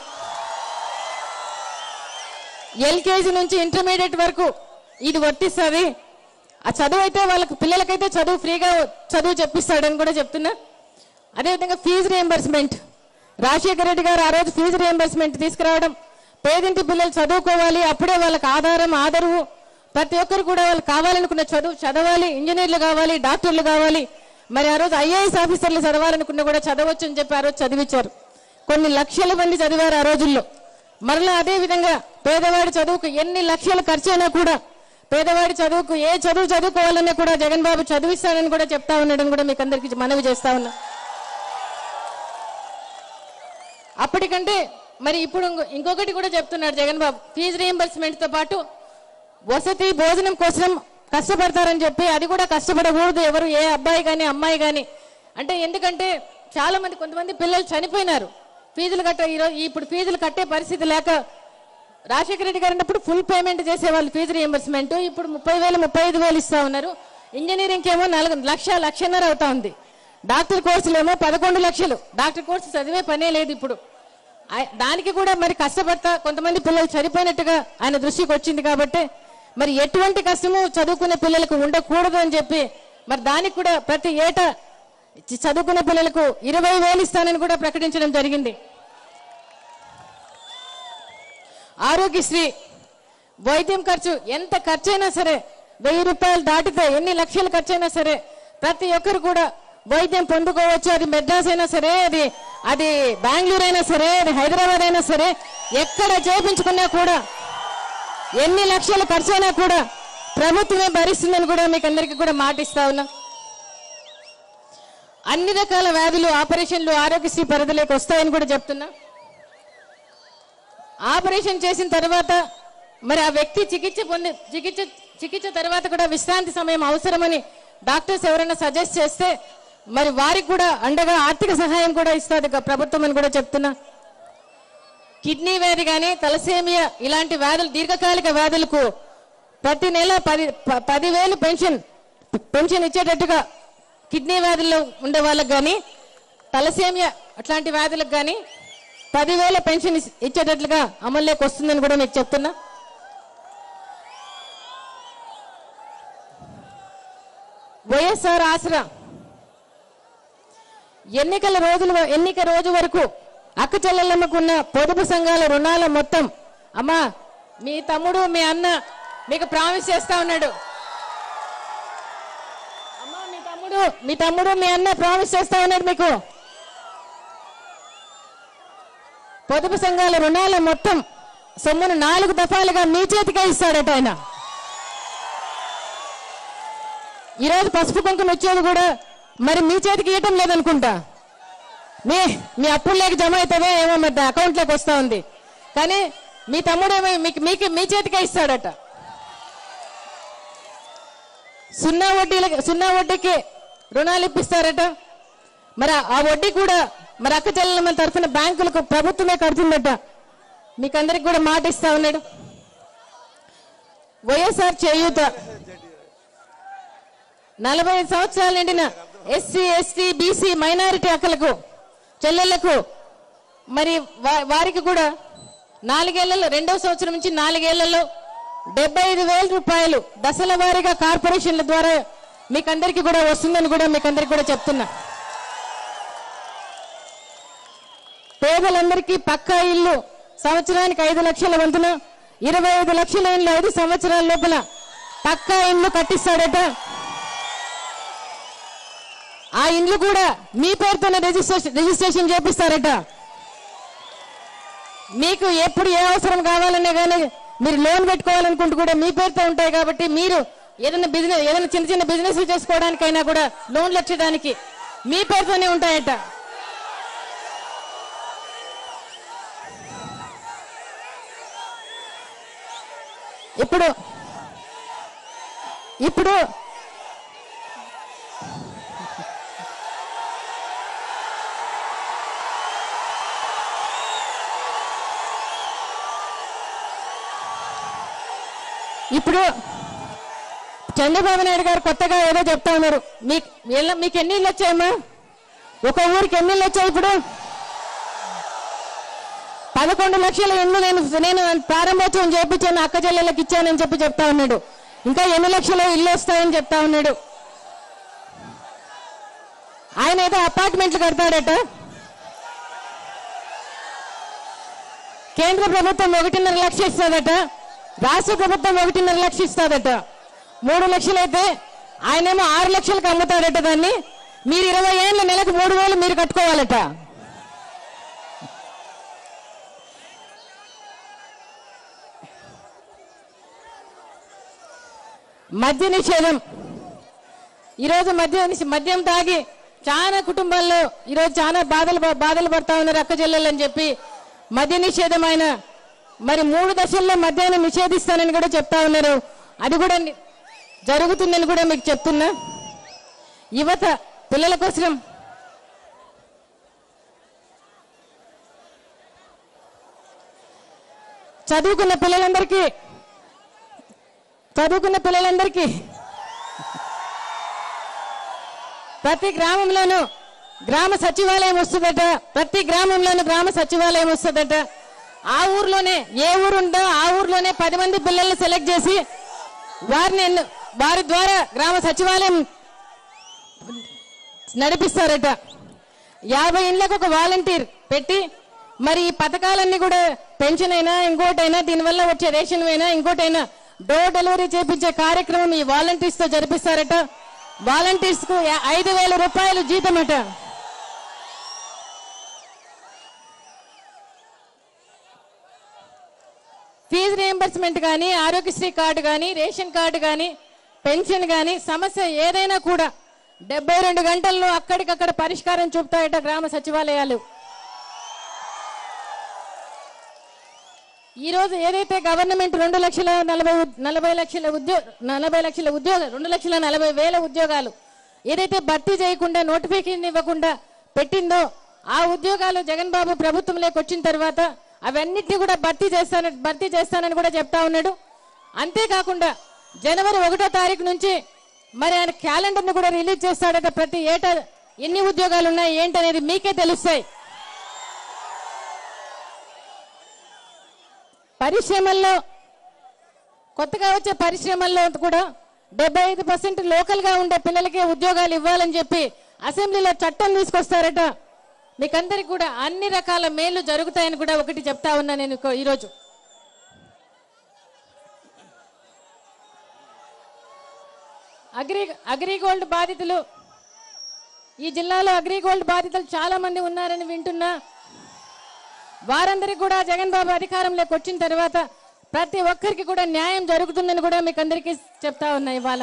ఎల్కేజీ నుంచి ఇంటర్మీడియట్ వరకు ఇది వర్తిస్తుంది ఆ చదువు అయితే వాళ్ళకి పిల్లలకైతే చదువు ఫ్రీగా చదువు చెప్పిస్తాడని కూడా చెప్తున్నా అదేవిధంగా ఫీజు రియంబర్స్మెంట్ రాజశేఖర రెడ్డి గారు ఆ రోజు ఫీజు రియంబర్స్మెంట్ తీసుకురావడం పేదింటి పిల్లలు చదువుకోవాలి అప్పుడే వాళ్ళకి ఆధారం ఆదరవు ప్రతి ఒక్కరు కూడా వాళ్ళు కావాలనుకున్న చదువు చదవాలి ఇంజనీర్లు కావాలి డాక్టర్లు కావాలి మరి ఆ రోజు ఐఏఎస్ ఆఫీసర్లు చదవాలనుకున్న కూడా చదవచ్చు అని చెప్పి ఆ రోజు చదివించారు కొన్ని లక్షల మంది చదివారు ఆ రోజుల్లో మరలా అదే విధంగా పేదవాడి చదువుకు ఎన్ని లక్షలు ఖర్చు అయినా కూడా పేదవాడి చదువుకు ఏ చదువు చదువుకోవాలన్నా కూడా జగన్ బాబు చదివిస్తానని కూడా చెప్తా ఉన్నాడని కూడా మీకు అందరికీ మనవి చేస్తా ఉన్నా అప్పటికంటే మరి ఇప్పుడు ఇంకో- ఇంకొకటి కూడా చెప్తున్నాడు జగన్ బాబు ఫీజు రీఎంబర్స్మెంట్ తో పాటు వసతి భోజనం కోసం కష్టపడతారని చెప్పి అది కూడా కష్టపడకూడదు ఎవరు ఏ అబ్బాయి కానీ అమ్మాయి కానీ అంటే ఎందుకంటే చాలా మంది కొంతమంది పిల్లలు చనిపోయినారు ఫీజులు కట్ట ఈరోజు ఇప్పుడు ఫీజులు కట్టే పరిస్థితి లేక రాజశేఖర రెడ్డి గారు అన్నప్పుడు ఫుల్ పేమెంట్ చేసేవాళ్ళు ఫీజు రీఎంబర్స్మెంట్ ఇప్పుడు ముప్పై వేలు ముప్పై ఐదు వేలు ఇస్తా ఉన్నారు ఇంజనీరింగ్ ఏమో నాలుగు లక్ష లక్షన్నర అవుతా ఉంది డాక్టర్ కోర్సులు ఏమో పదకొండు లక్షలు డాక్టర్ కోర్సు చదివే పనే లేదు ఇప్పుడు ఆయ- దానికి కూడా మరి కష్టపడతా కొంతమంది పిల్లలు చనిపోయినట్టుగా ఆయన దృష్టికి వచ్చింది కాబట్టి మరి ఎటువంటి కష్టము చదువుకునే పిల్లలకు ఉండకూడదు అని చెప్పి మరి దానికి కూడా ప్రతి ఏటా చి- చదువుకునే పిల్లలకు ఇరవై వేలు ఇస్తానని కూడా ప్రకటించడం జరిగింది ఆరోగ్యశ్రీ వైద్యం ఖర్చు ఎంత ఖర్చైనా సరే వెయ్యి రూపాయలు దాటితే ఎన్ని లక్షలు ఖర్చైనా సరే ప్రతి ఒక్కరు కూడా వైద్యం పొందుకోవచ్చు అది మెడ్రాస్ అయినా సరే అది అది బెంగళూరు అయినా సరే అది హైదరాబాద్ అయినా సరే ఎక్కడ చేయించుకున్నా కూడా ఎన్ని లక్షలు ఖర్చైనా కూడా ప్రభుత్వమే భరిస్తుందని కూడా మీకు అందరికీ కూడా మాటిస్తా ఉన్నా అన్ని రకాల వ్యాధులు ఆపరేషన్లు ఆరోగ్యశ్రీ పరిధిలోకి వస్తాయని కూడా చెప్తున్నా ఆపరేషన్ చేసిన తర్వాత మరి ఆ వ్యక్తి చికిత్స పొంది చికిత్స చికిత్స తర్వాత కూడా విశ్రాంతి సమయం అవసరమని డాక్టర్స్ ఎవరైనా సజెస్ట్ చేస్తే మరి వారికి కూడా అండగా ఆర్థిక సహాయం కూడా ఇస్తుంది ప్రభుత్వం అని కూడా చెప్తున్నా కిడ్నీ వ్యాధి కానీ తలసేమియా ఇలాంటి వ్యాధులు దీర్ఘకాలిక వ్యాధులకు ప్రతి నెల పది ప- పదివేలు పెన్షన్ పెన్షన్ ఇచ్చేటట్టుగా కిడ్నీ వ్యాధుల్లో ఉండే వాళ్ళకి కానీ తలసేమియా అట్లాంటి వ్యాధులకు కానీ పదివేల పెన్షన్ ఇస్- ఇచ్చేటట్లుగా అమల్లోకి వస్తుందని కూడా మీకు చెప్తున్నా వైఎస్ఆర్ ఆసరా ఎన్నికల రోజుల ఎన్నిక రోజు వరకు అక్క చెల్లెళ్ళమ్మకున్న పొదుపు సంఘాల రుణాల మొత్తం అమ్మా మీ తమ్ముడు మీ అన్న మీకు ప్రామిస్ చేస్తా ఉన్నాడు అమ్మా మీ తమ్ముడు మీ తమ్ముడు మీ అన్న ప్రామిస్ చేస్తా ఉన్నాడు మీకు పొదుపు సంఘాల రుణాల మొత్తం సొమ్మును నాలుగు దఫాలుగా మీ చేతికే ఇస్తాడట ఆయన ఈరోజు పసుపు కుంకుమ ఇచ్చేది కూడా మరి మీ చేతికి ఇవ్వటం లేదనుకుంటా మీ మీ అప్పుల్లోకి జమ అవుతుందే ఏమో మరి అకౌంట్లోకి వస్తా ఉంది కానీ మీ తమ్ముడు ఏమో మీకు మీకు మీ చేతికే ఇస్తాడట సున్నా వడ్డీలకి సున్నా వడ్డీకి రుణాలు ఇప్పిస్తారట మరి ఆ- ఆ వడ్డీ కూడా మరి అక్క చెల్లెల తరఫున బ్యాంకులకు ప్రభుత్వమే కడుతుందట మీకు అందరికి కూడా మాట ఇస్తా ఉన్నాడు వైఎస్ఆర్ చేయూత నలభై ఐదు సంవత్సరాలు నిండిన ఎస్సీ ఎస్టీ బీసీ మైనారిటీ అక్కలకు చెల్లెళ్లకు మరి వా- వారికి కూడా నాలుగేళ్లలో రెండవ సంవత్సరం నుంచి నాలుగేళ్లలో డెబ్బై ఐదు వేల రూపాయలు దశల వారీగా కార్పొరేషన్ల ద్వారా మీకందరికీ కూడా వస్తుందని కూడా మీకందరికీ కూడా చెప్తున్నా పేదలందరికీ పక్కా ఇల్లు సంవత్సరానికి ఐదు లక్షల వంతున ఇరవై ఐదు లక్షల ఇల్లు ఐదు సంవత్సరాల లోపల పక్కా ఇల్లు కట్టిస్తాడట ఆ ఇండ్లు కూడా మీ పేరుతోనే రిజిస్ట్రేషన్ రిజిస్ట్రేషన్ చేపిస్తారట మీకు ఎప్పుడు ఏ అవసరం కావాలనే కానీ మీరు లోన్ పెట్టుకోవాలనుకుంటూ కూడా మీ పేరుతో ఉంటాయి కాబట్టి మీరు ఏదైనా బిజినెస్ ఏదైనా చిన్న చిన్న బిజినెస్ చేసుకోవడానికైనా కూడా లోన్లు వచ్చేదానికి మీ పేరుతోనే ఉంటాయట ఇప్పుడు ఇప్పుడు ఇప్పుడు చంద్రబాబు నాయుడు గారు కొత్తగా ఏదో చెప్తా ఉన్నారు మీకు వీళ్ళ- మీకు ఎన్ని ఇళ్ళు వచ్చాయమ్మా ఒక ఊరికి ఎన్ని ఇళ్ళు వచ్చాయి ఇప్పుడు పదకొండు లక్షల ఇళ్ళు నేను నేను ప్రారంభోత్సవం చేయించాను అక్క చెల్లెళ్ళకి ఇచ్చానని చెప్పి చెప్తా ఉన్నాడు ఇంకా ఎన్ని లక్షల ఇల్లు వస్తాయని చెప్తా ఉన్నాడు ఆయన ఏదో అపార్ట్మెంట్లు కడతాడట కేంద్ర ప్రభుత్వం ఒకటిన్నర లక్ష ఇస్తుందట రాష్ట్ర ప్రభుత్వం ఒకటిన్నర లక్షలు ఇస్తాదట మూడు లక్షలైతే ఆయనేమో ఆరు లక్షలకు అమ్ముతాడట దాన్ని మీరు ఇరవై ఏళ్ళ నెలకు మూడు వేలు మీరు కట్టుకోవాలట మద్య నిషేధం ఈరోజు మద్యం మద్యం తాగి చాలా కుటుంబాల్లో ఈరోజు చాలా బాధలు బాధలు పడతా ఉన్నారు అక్క చెల్లెలని చెప్పి మద్య నిషేధమైన మరి మూడు దశల్లో మద్యాన్ని నిషేధిస్తానని కూడా చెప్తా ఉన్నారు అది కూడా ని- జరుగుతుందని కూడా మీకు చెప్తున్నా యువత పిల్లల కోసం చదువుకున్న పిల్లలందరికీ చదువుకున్న పిల్లలందరికీ ప్రతి గ్రామంలోనూ గ్రామ సచివాలయం వస్తుందట ప్రతి గ్రామంలోనూ గ్రామ సచివాలయం వస్తుందట ఆ ఊర్లోనే ఏ ఊరు ఉందో ఆ ఊర్లోనే పది మంది పిల్లల్ని సెలెక్ట్ చేసి వారిని ఎన్ను- వారి ద్వారా గ్రామ సచివాలయం నడిపిస్తారట యాభై ఇండ్లకు ఒక వాలంటీర్ పెట్టి మరి ఈ పథకాలన్నీ కూడా పెన్షన్ అయినా ఇంకోటైనా దీనివల్ల వచ్చే రేషన్ అయినా ఇంకోటైనా డోర్ డెలివరీ చేపించే కార్యక్రమం ఈ వాలంటీర్స్ తో జరిపిస్తారట వాలంటీర్స్ కు యా- ఐదు వేల రూపాయలు జీతమట ఫీజు రియంబర్స్మెంట్ కానీ ఆరోగ్యశ్రీ కార్డు కానీ రేషన్ కార్డు కానీ పెన్షన్ కానీ సమస్య ఏదైనా కూడా డెబ్బై రెండు గంటల్లో అక్కడికక్కడ పరిష్కారం చూపుతాయట గ్రామ సచివాలయాలు ఈ రోజు ఏదైతే గవర్నమెంట్ రెండు లక్షల నలభై ఉద్- నలభై లక్షల ఉద్యోగ నలభై లక్షల ఉద్యోగాలు రెండు లక్షల నలభై వేల ఉద్యోగాలు ఏదైతే భర్తీ చేయకుండా నోటిఫికేషన్ ఇవ్వకుండా పెట్టిందో ఆ ఉద్యోగాలు జగన్ బాబు ప్రభుత్వంలోకి వచ్చిన తర్వాత అవన్నిటిని కూడా భర్తీ చేస్తానని భర్తీ చేస్తానని కూడా చెప్తా ఉన్నాడు అంతేకాకుండా జనవరి ఒకటో తారీఖు నుంచి మరి ఆయన క్యాలెండర్ ను కూడా రిలీజ్ చేస్తాడట ప్రతి ఏటా ఎన్ని ఉద్యోగాలు ఉన్నాయి ఏంటనేది మీకే తెలుస్తాయి పరిశ్రమల్లో కొత్తగా వచ్చే పరిశ్రమల్లో కూడా డెబ్బై ఐదు పర్సెంట్ లోకల్ గా ఉండే పిల్లలకే ఉద్యోగాలు ఇవ్వాలని చెప్పి అసెంబ్లీలో చట్టం తీసుకొస్తారట మీకందరికి కూడా అన్ని రకాల మేలు జరుగుతాయని కూడా ఒకటి చెప్తా ఉన్నా నేను ఇక- ఈరోజు అగ్రి అగ్రిగోల్డ్ బాధితులు ఈ జిల్లాలో అగ్రిగోల్డ్ బాధితులు చాలా మంది ఉన్నారని వింటున్నా వారందరికీ కూడా జగన్ బాబు అధికారంలోకి వచ్చిన తర్వాత ప్రతి ఒక్కరికి కూడా న్యాయం జరుగుతుందని కూడా మీకు అందరికీ చెప్తా ఉన్నా ఇవాళ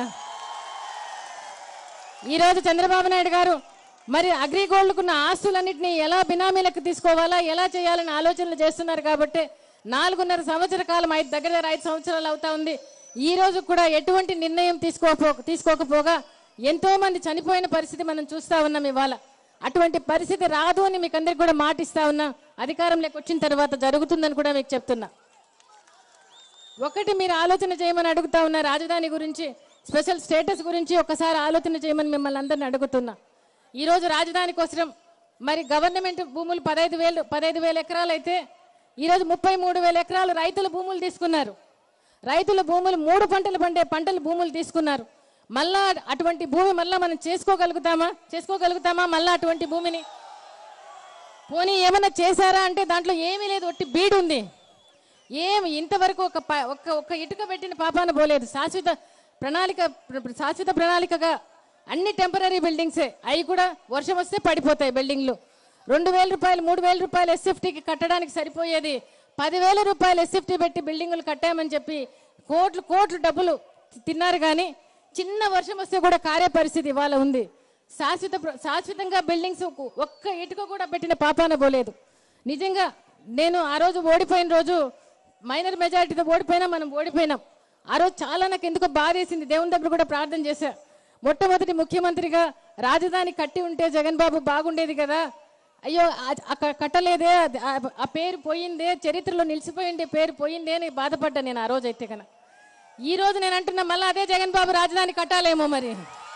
ఈ రోజు చంద్రబాబు నాయుడు గారు మరి అగ్రిగోల్డ్కున్న ఆస్తులన్నింటినీ ఎలా బినామీలకు తీసుకోవాలా ఎలా చేయాలని ఆలోచనలు చేస్తున్నారు కాబట్టి నాలుగున్నర సంవత్సర కాలం ఐదు దగ్గర దగ్గర ఐదు సంవత్సరాలు అవుతా ఉంది ఈ రోజు కూడా ఎటువంటి నిర్ణయం తీసుకోపో తీసుకోకపోగా ఎంతో మంది చనిపోయిన పరిస్థితి మనం చూస్తా ఉన్నాం ఇవాళ అటువంటి పరిస్థితి రాదు అని మీకు అందరికి కూడా మాటిస్తా ఉన్నా అధికారంలోకి వచ్చిన తర్వాత జరుగుతుందని కూడా మీకు చెప్తున్నా ఒకటి మీరు ఆలోచన చేయమని అడుగుతా ఉన్నా రాజధాని గురించి స్పెషల్ స్టేటస్ గురించి ఒకసారి ఆలోచన చేయమని మిమ్మల్ని అందరిని అడుగుతున్నా ఈ రోజు రాజధాని కోసం మరి గవర్నమెంట్ భూములు పదహైదు వేలు పదహైదు వేల ఎకరాలు అయితే ఈరోజు ముప్పై మూడు వేల ఎకరాలు రైతుల భూములు తీసుకున్నారు రైతుల భూములు మూడు పంటలు పండే పంటల భూములు తీసుకున్నారు మళ్ళా అటువంటి భూమి మళ్ళా మనం చేసుకోగలుగుతామా చేసుకోగలుగుతామా మళ్ళా అటువంటి భూమిని పోనీ ఏమన్నా చేశారా అంటే దాంట్లో ఏమీ లేదు ఒట్టి బీడు ఉంది ఏమి ఇంతవరకు ఒక ప- ఒక్క ఒక్క ఇటుక పెట్టిన పాపాన పోలేదు శాశ్వత ప్రణాళిక ప్ర- శాశ్వత ప్రణాళికగా అన్ని టెంపరీ బిల్డింగ్సే అవి కూడా వర్షం వస్తే పడిపోతాయి బిల్డింగ్లు రెండు వేల రూపాయలు మూడు వేల రూపాయలు ఎస్ఎఫ్టీకి కట్టడానికి సరిపోయేది పదివేల రూపాయలు ఎస్ఎఫ్టీ పెట్టి బిల్డింగులు కట్టామని చెప్పి కోట్లు కోట్లు డబ్బులు తిన్నారు కానీ చిన్న వర్షం వస్తే కూడా కారే పరిస్థితి ఇవాళ ఉంది శాశ్వత ప్ర- శాశ్వతంగా బిల్డింగ్స్ ఒక్క ఇటుక కూడా పెట్టిన పాపాన పోలేదు నిజంగా నేను ఆ రోజు ఓడిపోయిన రోజు మైనర్ మెజారిటీతో ఓడిపోయినా మనం ఓడిపోయినాం ఆ రోజు చాలా నాకు ఎందుకో బాధేసింది దేవుని దగ్గర కూడా ప్రార్థన చేశా మొట్టమొదటి ముఖ్యమంత్రిగా రాజధాని కట్టి ఉంటే జగన్ బాబు బాగుండేది కదా అయ్యో ఆ- అక్కడ కట్టలేదే అది- ఆ- ఆ పేరు పోయిందే చరిత్రలో నిలిచిపోయిందే పేరు పోయిందే అని బాధపడ్డా నేను ఆ రోజు అయితే కన్నా ఈ రోజు నేను అంటున్నా మళ్ళీ అదే జగన్ బాబు రాజధాని కట్టాలేమో మరి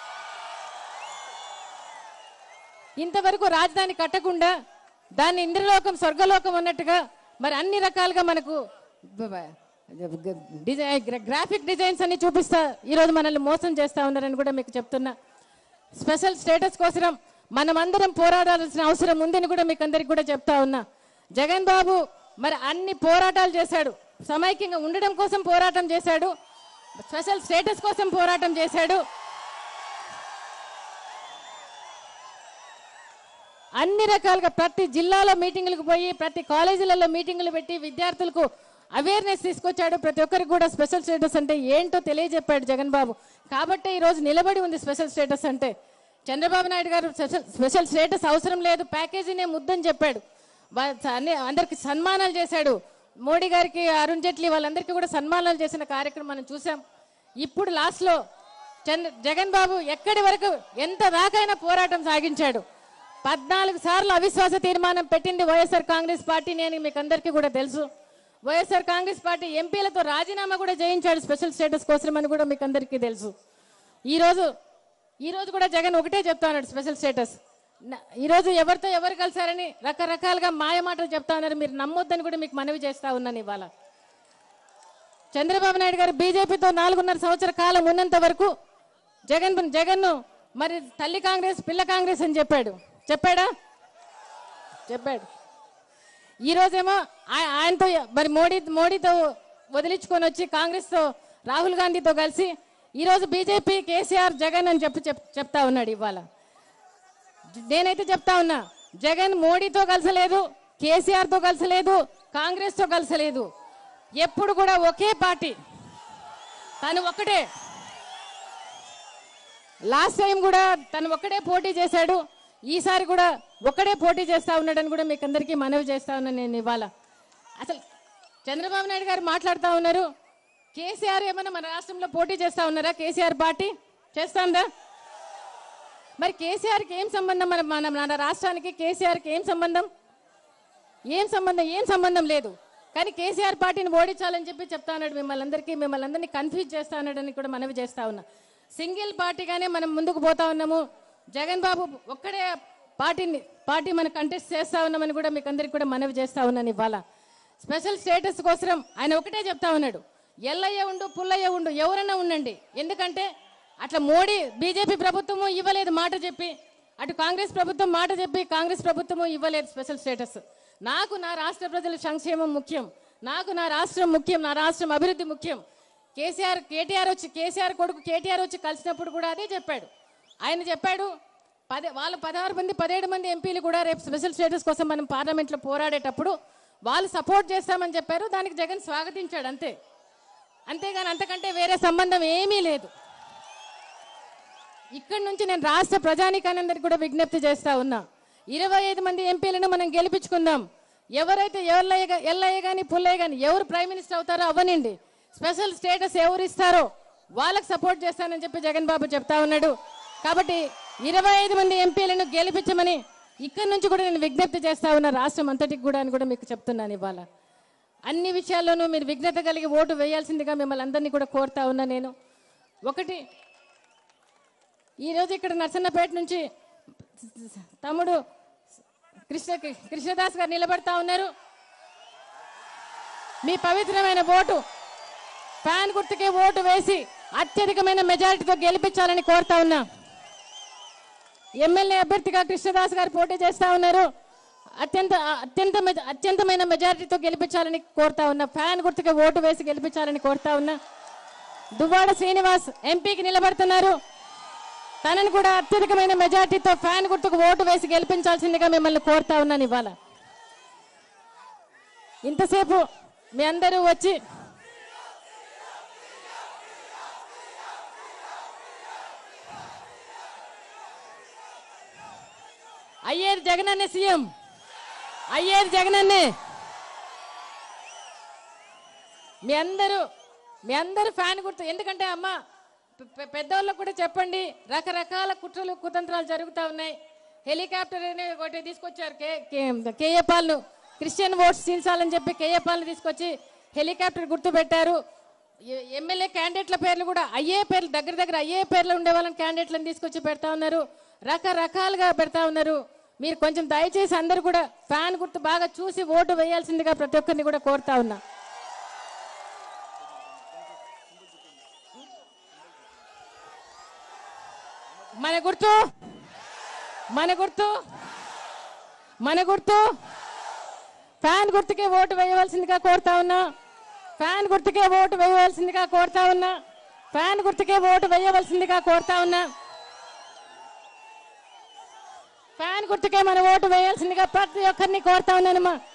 ఇంతవరకు రాజధాని కట్టకుండా దాన్ని ఇంద్రలోకం స్వర్గలోకం అన్నట్టుగా మరి అన్ని రకాలుగా మనకు బ- బ- డిజై గ్రా- గ్రాఫిక్ డిజైన్స్ అన్ని చూపిస్తా ఈరోజు మనల్ని మోసం చేస్తా ఉన్నారని కూడా మీకు చెప్తున్నా స్పెషల్ స్టేటస్ కోసం మనమందరం పోరాడాల్సిన అవసరం ఉందని కూడా మీకు అందరికి కూడా చెప్తా ఉన్నా జగన్ బాబు మరి అన్ని పోరాటాలు చేశాడు సమైక్యంగా ఉండడం కోసం పోరాటం చేశాడు స్పెషల్ స్టేటస్ కోసం పోరాటం చేశాడు అన్ని రకాలుగా ప్రతి జిల్లాలో మీటింగులకు పోయి ప్రతి కాలేజీలలో మీటింగులు పెట్టి విద్యార్థులకు అవేర్నెస్ తీసుకొచ్చాడు ప్రతి ఒక్కరికి కూడా స్పెషల్ స్టేటస్ అంటే ఏంటో తెలియజెప్పాడు జగన్ బాబు కాబట్టే ఈరోజు నిలబడి ఉంది స్పెషల్ స్టేటస్ అంటే చంద్రబాబు నాయుడు గారు స్పెషల్ స్పెషల్ స్టేటస్ అవసరం లేదు ప్యాకేజీనే ముద్దని చెప్పాడు వా- అన్ని అందరికి సన్మానాలు చేశాడు మోడీ గారికి అరుణ్ జైట్లీ వాళ్ళందరికీ కూడా సన్మానాలు చేసిన కార్యక్రమం మనం చూసాం ఇప్పుడు లాస్ట్లో చంద్ర జగన్ బాబు ఎక్కడి వరకు ఎంత దాకైనా పోరాటం సాగించాడు పద్నాలుగు సార్లు అవిశ్వాస తీర్మానం పెట్టింది వైఎస్ఆర్ కాంగ్రెస్ పార్టీని అని మీకు అందరికీ కూడా తెలుసు వైఎస్ఆర్ కాంగ్రెస్ పార్టీ ఎంపీలతో రాజీనామా కూడా చేయించాడు స్పెషల్ స్టేటస్ కోసం అని కూడా మీకు అందరికీ తెలుసు ఈరోజు ఈరోజు కూడా జగన్ ఒకటే చెప్తా ఉన్నాడు స్పెషల్ స్టేటస్ న- ఈరోజు ఎవరితో ఎవరు కలిసారని రకరకాలుగా మాయ మాటలు చెప్తా ఉన్నారు మీరు నమ్మొద్దని కూడా మీకు మనవి చేస్తా ఉన్నాను ఇవాళ చంద్రబాబు నాయుడు గారు బీజేపీతో నాలుగున్నర సంవత్సర కాలం ఉన్నంత వరకు జగన్ జగన్ను మరి తల్లి కాంగ్రెస్ పిల్ల కాంగ్రెస్ అని చెప్పాడు చెప్పాడా చెప్పాడు ఈ రోజేమో ఆయ- ఆయనతో మరి మోడీ మోడీతో వదిలించుకొని వచ్చి కాంగ్రెస్తో రాహుల్ గాంధీతో కలిసి ఈరోజు బీజేపీ కేసీఆర్ జగన్ అని చెప్పి చెప్- చెప్తా ఉన్నాడు ఇవాళ నేనైతే చెప్తా ఉన్నా జగన్ మోడీతో కలిసలేదు కేసీఆర్తో కలిసలేదు కాంగ్రెస్తో కలిసలేదు ఎప్పుడు కూడా ఒకే పార్టీ తను ఒక్కటే లాస్ట్ టైం కూడా తను ఒక్కడే పోటీ చేశాడు ఈసారి కూడా ఒక్కడే పోటీ చేస్తా ఉన్నాడని కూడా మీకు అందరికీ మనవి చేస్తా ఉన్నాను నేను ఇవాళ అసలు చంద్రబాబు నాయుడు గారు మాట్లాడుతూ ఉన్నారు కేసీఆర్ ఏమన్నా మన రాష్ట్రంలో పోటీ చేస్తా ఉన్నారా కేసీఆర్ పార్టీ చేస్తాందా మరి కేసీఆర్కి ఏం సంబంధం మన మన మన రాష్ట్రానికి కేసీఆర్కి ఏం సంబంధం ఏం సంబంధం ఏం సంబంధం లేదు కానీ కేసీఆర్ పార్టీని ఓడించాలని చెప్పి చెప్తా ఉన్నాడు మిమ్మల్ని అందరికీ మిమ్మల్ని అందరినీ కన్ఫ్యూజ్ చేస్తా ఉన్నాడని కూడా మనవి చేస్తా ఉన్నా సింగిల్ పార్టీగానే మనం ముందుకు పోతా ఉన్నాము జగన్ బాబు ఒక్కడే పార్టీని పార్టీ మనం కంటెస్ట్ చేస్తా ఉన్నామని కూడా మీకు అందరికీ కూడా మనవి చేస్తా ఉన్నాను ఇవాళ స్పెషల్ స్టేటస్ కోసం ఆయన ఒకటే చెప్తా ఉన్నాడు ఎల్లయ్య ఉండు పుల్లయ్య ఉండు ఎవరైనా ఉండండి ఎందుకంటే అట్లా మోడీ బీజేపీ ప్రభుత్వము ఇవ్వలేదు మాట చెప్పి అటు కాంగ్రెస్ ప్రభుత్వం మాట చెప్పి కాంగ్రెస్ ప్రభుత్వము ఇవ్వలేదు స్పెషల్ స్టేటస్ నాకు నా రాష్ట్ర ప్రజల సంక్షేమం ముఖ్యం నాకు నా రాష్ట్రం ముఖ్యం నా రాష్ట్రం అభివృద్ధి ముఖ్యం కేసీఆర్ కేటీఆర్ వచ్చి కేసీఆర్ కొడుకు కేటీఆర్ వచ్చి కలిసినప్పుడు కూడా అదే చెప్పాడు ఆయన చెప్పాడు పదే వాళ్ళు పదహారు మంది పదిహేడు మంది ఎంపీలు కూడా రేపు స్పెషల్ స్టేటస్ కోసం మనం పార్లమెంట్లో పోరాడేటప్పుడు వాళ్ళు సపోర్ట్ చేస్తామని చెప్పారు దానికి జగన్ స్వాగతించాడు అంతే అంతేగాని అంతకంటే వేరే సంబంధం ఏమీ లేదు ఇక్కడి నుంచి నేను రాష్ట్ర ప్రజానికానందరికి కూడా విజ్ఞప్తి చేస్తా ఉన్నా ఇరవై ఐదు మంది ఎంపీలను మనం గెలిపించుకుందాం ఎవరైతే ఎల్లయ్య గా- ఎల్లయ్య కానీ పుల్లయ్య కానీ ఎవరు ప్రైమ్ మినిస్టర్ అవుతారో అవ్వనండి స్పెషల్ స్టేటస్ ఎవరు ఇస్తారో వాళ్ళకి సపోర్ట్ చేస్తానని చెప్పి జగన్ బాబు చెప్తా ఉన్నాడు కాబట్టి ఇరవై ఐదు మంది ఎంపీలను గెలిపించమని ఇక్కడి నుంచి కూడా నేను విజ్ఞప్తి చేస్తా ఉన్నా రాష్ట్రం అంతటికి కూడా అని కూడా మీకు చెప్తున్నాను ఇవాళ అన్ని విషయాల్లోనూ మీరు విఘ్నత కలిగి ఓటు వేయాల్సిందిగా మిమ్మల్ని అందరినీ కూడా కోరుతా ఉన్నా నేను ఒకటి ఈరోజు ఇక్కడ నర్సన్నపేట నుంచి తమ్ముడు కృష్ణ కృష్ణదాస్ గారు నిలబడతా ఉన్నారు మీ పవిత్రమైన ఓటు ఫ్యాన్ గుర్తుకే ఓటు వేసి అత్యధికమైన మెజారిటీతో గెలిపించాలని కోరుతా ఉన్నా ఎమ్మెల్యే అభ్యర్థిగా కృష్ణదాస్ గారు పోటీ చేస్తా ఉన్నారు అత్యంత అత్యంత మెజ- అత్యంతమైన మెజారిటీతో గెలిపించాలని కోరుతా ఉన్నా ఫ్యాన్ గుర్తుకే ఓటు వేసి గెలిపించాలని కోరుతా ఉన్నా దువ్వాడ శ్రీనివాస్ ఎంపీకి నిలబడుతున్నారు తనను కూడా అత్యధికమైన మెజార్టీతో ఫ్యాన్ గుర్తుకు ఓటు వేసి గెలిపించాల్సిందిగా మిమ్మల్ని కోరుతా ఉన్నాను ఇవాళ ఇంతసేపు మీ అందరూ వచ్చి అయ్యేది జగనన్నే సీఎం అయ్యేది జగనన్నే మీ అందరూ మీ అందరూ ఫ్యాన్ గుర్తు ఎందుకంటే అమ్మ పె- పె- పెద్దవాళ్ళకు కూడా చెప్పండి రకరకాల కుట్రలు కుతంత్రాలు జరుగుతూ ఉన్నాయి హెలికాప్టర్ అనే ఒకటి తీసుకొచ్చారు కే కే- కేఏ పాల్ను క్రిస్టియన్ ఓట్స్ చీల్చాలని చెప్పి కేఏ పాల్ను తీసుకొచ్చి హెలికాప్టర్ గుర్తు పెట్టారు ఎ- ఎమ్మెల్యే క్యాండిడేట్ల పేర్లు కూడా అయ్యే పేర్లు దగ్గర దగ్గర అయ్యే పేర్లు ఉండే వాళ్ళని క్యాండిడేట్లను తీసుకొచ్చి పెడతా ఉన్నారు రకరకాలుగా పెడతా ఉన్నారు మీరు కొంచెం దయచేసి అందరూ కూడా ఫ్యాన్ గుర్తు బాగా చూసి ఓటు వేయాల్సిందిగా ప్రతి ఒక్కరిని కూడా కోరుతా ఉన్నా మన గుర్తు మన గుర్తు మన గుర్తు ఫ్యాన్ గుర్తుకే ఓటు వేయవలసిందిగా కోరుతా ఉన్నా ఫ్యాన్ గుర్తుకే ఓటు వేయవలసిందిగా కోరుతా ఉన్నా ఫ్యాన్ గుర్తుకే ఓటు వేయవలసిందిగా కోరుతా ఉన్నా ఫ్యాన్ గుర్తుకే మన ఓటు వేయాల్సిందిగా ప్రతి ఒక్కరిని కోరుతా ఉన్నానమ్మా